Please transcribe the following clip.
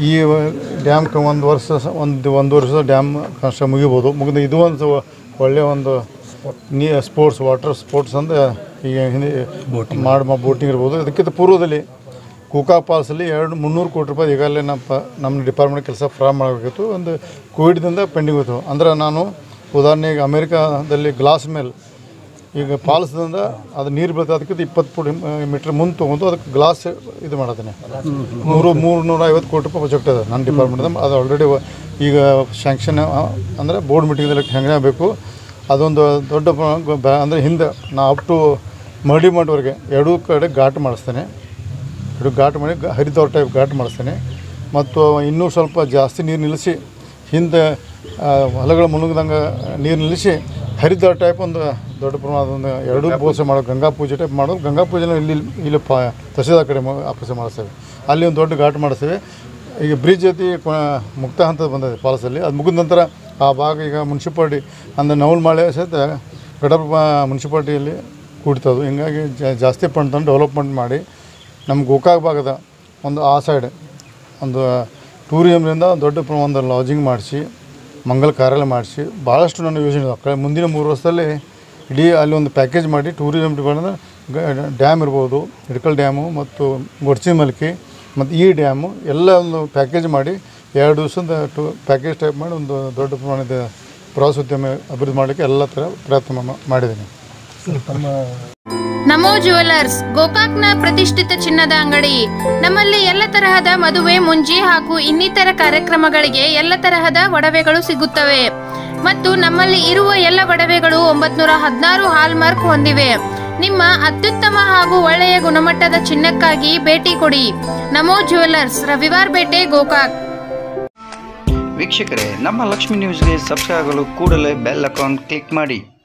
ಈ ಡ್ಯಾಮ್ಗೆ ಒಂದು ವರ್ಷ ಸ- ಒಂದು ಒಂದು ವರ್ಷ ಡ್ಯಾಮ್ ಕಷ್ಟ ಮುಗಿಬೋದು ಮುಗಿದ ಇದು ಒಂದು ಒಳ್ಳೆಯ ಒಂದು ನೀ ಸ್ಪೋರ್ಟ್ಸ್ ವಾಟರ್ ಸ್ಪೋರ್ಟ್ಸ್ ಅಂತ ಈಗ ಹಿಂದೆ ಮಾಡಿ ಬೋಟಿಂಗ್ ಇರ್ಬೋದು ಅದಕ್ಕಿಂತ ಪೂರ್ವದಲ್ಲಿ ಕೂಕಾ ಫಾಲ್ಸಲ್ಲಿ ಎರಡು ಮುನ್ನೂರು ಕೋಟಿ ರೂಪಾಯಿ ಈಗಾಗಲೇ ನಮ್ಮ ಪ ನಮ್ಮ ಡಿಪಾರ್ಟ್ಮೆಂಟ್ ಕೆಲಸ ಪ್ರಾರಂಭ ಮಾಡಬೇಕಿತ್ತು ಒಂದು ಕೋವಿಡ್ದಿಂದ ಪೆಂಡಿಂಗ್ ಹೋಯ್ತು ಅಂದ್ರೆ ನಾನು ಉದಾಹರಣೆಗೆ ಅಮೇರಿಕಾದಲ್ಲಿ ಗ್ಲಾಸ್ ಮೇಲೆ ಈಗ ಫಾಲ್ಸ್ದಿಂದ ಅದು ನೀರು ಬೀಳ್ತದೆ ಅದಕ್ಕಿಂತ ಇಪ್ಪತ್ತು ಫುಟ್ ಮೀಟ್ರ್ ಮುಂದೆ ತೊಗೊಂಡು ಅದಕ್ಕೆ ಗ್ಲಾಸ್ ಇದು ಮಾಡತ್ತೇನೆ ಮೂರು ಮೂರು ನೂರ ಐವತ್ತು ಕೋಟಿ ರೂಪಾಯಿ ಪ್ರಾಜೆಕ್ಟ್ ಇದೆ ನನ್ನ ಡಿಪಾರ್ಟ್ಮೆಂಟ್ ಅದು ಆಲ್ರೆಡಿ ಈಗ ಶಾಂಕ್ಷನ್ ಅಂದರೆ ಬೋರ್ಡ್ ಮೀಟಿಂಗ್ದಲ್ಲಿ ಹೆಂಗೆ ಬೇಕು ಅದೊಂದು ದೊಡ್ಡ ಪ್ರ- ಬ- ಅಂದರೆ ಹಿಂದೆ ನಾ ಅಪ್ ಟು ಮರ್ಡಿ ಮಠವರೆಗೆ ಎರಡೂ ಕಡೆ ಘಾಟ್ ಮಾಡಿಸ್ತೇನೆ ಎರಡು ಘಾಟ್ ಮಾಡಿ ಗ- ಹರಿದವ್ರ ಟೈಪ್ ಘಾಟ್ ಮಾಡಿಸ್ತೇನೆ ಮತ್ತು ಇನ್ನೂ ಸ್ವಲ್ಪ ಜಾಸ್ತಿ ನೀರು ನಿಲ್ಲಿಸಿ ಹಿಂದೆ ಆ, ಹೊಲಗಳ ಮುಳುಗ್ದಂಗೆ ನೀರು ನಿಲ್ಲಿಸಿ ಹರಿದವ್ರ ಟೈಪ್ ಒಂದು ದೊಡ್ಡ ಪ್ರಮಾಣದ ಒಂದು ಎರಡೂ ಪೂಜೆ ಮಾಡೋ ಗಂಗಾ ಪೂಜೆ ಟೈಪ್ ಮಾಡೋದು ಗಂಗಾ ಪೂಜೆನ ಇಲ್ಲಿ ಇಲ್ಲಿ ಪಾ ತಹಸೀಲ್ದಾರ್ ಕಡೆ ಆಫೀಸ್ ಮಾಡಿಸ್ತೇವೆ ಅಲ್ಲಿ ಒಂದು ದೊಡ್ಡ ಘಾಟ್ ಮಾಡಿಸ್ತೇವೆ ಈಗ ಬ್ರಿಡ್ಜ್ ಜೊತೆ ಕೊ- ಮುಕ್ತ ಹಂತದ ಬಂದಿದೆ ಫಾಲ್ಸಲ್ಲಿ ಅದು ಮುಗಿದ ನಂತರ ಆ ಭಾಗ ಈಗ ಮುನ್ಸಿಪಾಲ್ಟಿ ಅಂದರೆ ನವಲ್ ಮಾಳೆ ಸಹಿತ ಕಡಪ ಮುನ್ಸಿಪಾಲ್ಟಿಯಲ್ಲಿ ಕೂಡ್ತದೆ ಹಿಂಗಾಗಿ ಜಾ- ಜಾಸ್ತಿ ಫಂಡ್ ತಂದು ಡೆವಲಪ್ಮೆಂಟ್ ಮಾಡಿ ನಮ್ಮ ಗೋಕಾಕ್ ಭಾಗದ ಒಂದು ಆ ಸೈಡ್ ಒಂದು ಟೂರಿಸಮ್ನಿಂದ ದೊಡ್ಡ ಪ್ರಮಾಣ ಒಂದು ಲಾಜಿಂಗ್ ಮಾಡಿಸಿ ಮಂಗಲ ಕಾರ್ಯಾಲಯ ಮಾಡಿಸಿ ಭಾಳಷ್ಟು ನನ್ನ ಯೋಜನೆ ಇದಾವೆ ಕಳೆ ಮುಂದಿನ ಮೂರು ವರ್ಷದಲ್ಲಿ ಇಡೀ ಅಲ್ಲಿ ಒಂದು ಪ್ಯಾಕೇಜ್ ಮಾಡಿ ಟೂರಿಸಮ್ ಡಿಪಾರ್ಟ್ಮೆಂಟ್ ಡ್ಯಾಮ್ ಇರ್ಬೋದು ಹಿಡ್ಕಲ್ ಡ್ಯಾಮು ಮತ್ತು ಗೊಡ್ಚಿ ಮಲ್ಕಿ ಮತ್ತು ಈ ಡ್ಯಾಮು ಎಲ್ಲ ಒಂದು ಪ್ಯಾಕೇಜ್ ಮಾಡಿ ಎರಡು ದಿವಸದ ಟು ಪ್ಯಾಕೇಜ್ ಟೈಪ್ ಮಾಡಿ ಒಂದು ದೊಡ್ಡ ಪ್ರಮಾಣದ ಪ್ರವಾಸೋದ್ಯಮ ಅಭಿವೃದ್ಧಿ ಮಾಡಲಿಕ್ಕೆ ಎಲ್ಲ ಥರ ಪ್ರಯತ್ನ ಮಾ- ಮಾಡಿದ್ದೀನಿ ನಮೋ ಜುವೆಲರ್ಸ್ ಗೋಕಾಕ್ನ ಪ್ರತಿಷ್ಠಿತ ಚಿನ್ನದ ಅಂಗಡಿ ನಮ್ಮಲ್ಲಿ ಎಲ್ಲ ತರಹದ ಮದುವೆ ಮುಂಜಿ ಹಾಗೂ ಇನ್ನಿತರ ಕಾರ್ಯಕ್ರಮಗಳಿಗೆ ಎಲ್ಲ ತರಹದ ಒಡವೆಗಳು ಸಿಗುತ್ತವೆ ಮತ್ತು ನಮ್ಮಲ್ಲಿ ಇರುವ ಎಲ್ಲ ಒಡವೆಗಳು ಒಂಬತ್ನೂರ ಹದಿನಾರು ಹಾಲ್ಮಾರ್ಕ್ ಹೊಂದಿವೆ ನಿಮ್ಮ ಅತ್ಯುತ್ತಮ ಹಾಗೂ ಒಳ್ಳೆಯ ಗುಣಮಟ್ಟದ ಚಿನ್ನಕ್ಕಾಗಿ ಭೇಟಿ ಕೊಡಿ ನಮೋ ಜುವೆಲರ್ಸ್ ರವಿವಾರ ಪೇಟೆ ಗೋಕಾಕ್ ವೀಕ್ಷಕರೇ ನಮ್ಮ ಲಕ್ಷ್ಮಿ ನ್ಯೂಸ್ಗೆ ಸಬ್ಸ್ಕ್ರೈಬ್ ಆಗಲು ಕೂಡಲೇ ಬೆಲ್ ಅಕೌಂಟ್ ಕ್ಲಿಕ್ ಮಾಡಿ